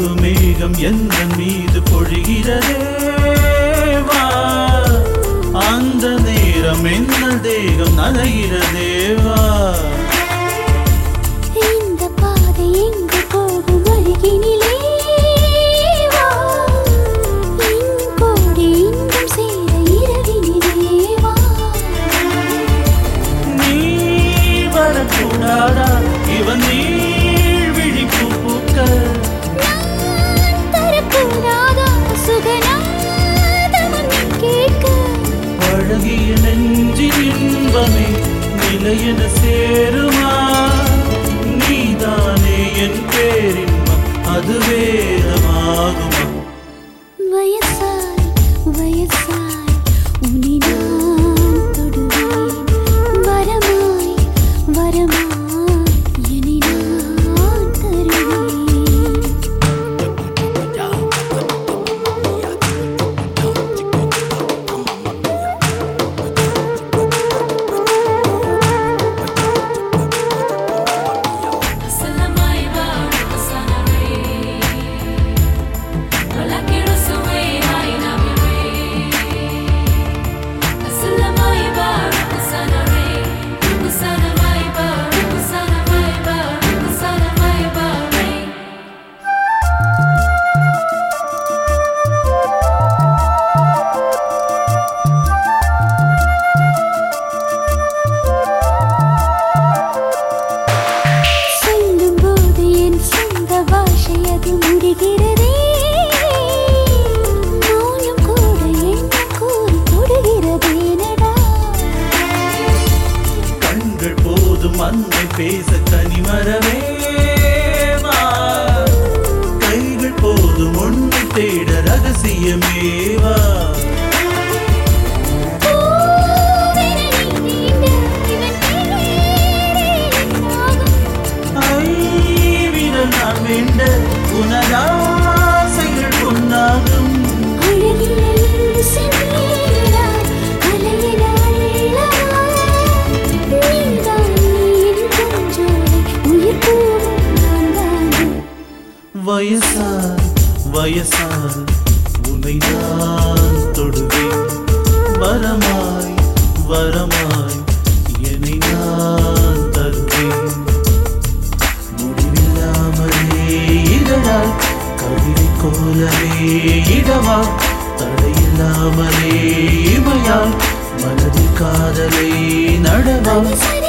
அன்பு மேகம் எந்த மீது பொழிகிறதே வா அந்த நேரம் என்ன தேகம் நனைகிறதே வா இந்த பாதை எங்கு போகும் அருகினிலே வா என் கோடி இன்பம் சேர இரவினிலே வா நீ வரக்கூடாதா இவன் நீள் விழிப்பு பூக்க நான் தரக்கூடாதா சுகநாதமும் நீ கேட்க பழகிய நெஞ்சின் இன்பமே நிலையென சேருமா நீதானே என் பேரின்பம் அது வேதமாகுமா வயசாய் வயசாய் உன்னை நான் தொடுவேன் வரமாய் வரமாய் என்னை நான் தருவேன் சொல்லும்போது என் சொந்த பாஷை அது முடிகிறதே மௌனம் கூட என்ன கூறி தொடுகிறதேனடா கண்கள் போதும் அன்னை பேச தனிமரமே வா. கைகள் போதும் ஒன்றை தேட ரகசியமேவா பூவினை நீண்ட இவன் பேரே என்னாகும் ஐவிரல் நான் வேண்ட உனதாசைகள் பொன்னாகும் அழகிலே சென்றீரா அலையில அள்ளவா நீதான் என் கொஞ்சோலை உயிர் பூவும் நான்தானே வயசார் வயசார் உன்னை நான் தொடுவேன் வரமாய் வரமாய் என்னை நான் தருவேன் முடிவில்லாமலே இதழால் கவிதை கோலமே இடவா தடையில்லாமலே இமையால் மனதில் காதலை நடவா சரி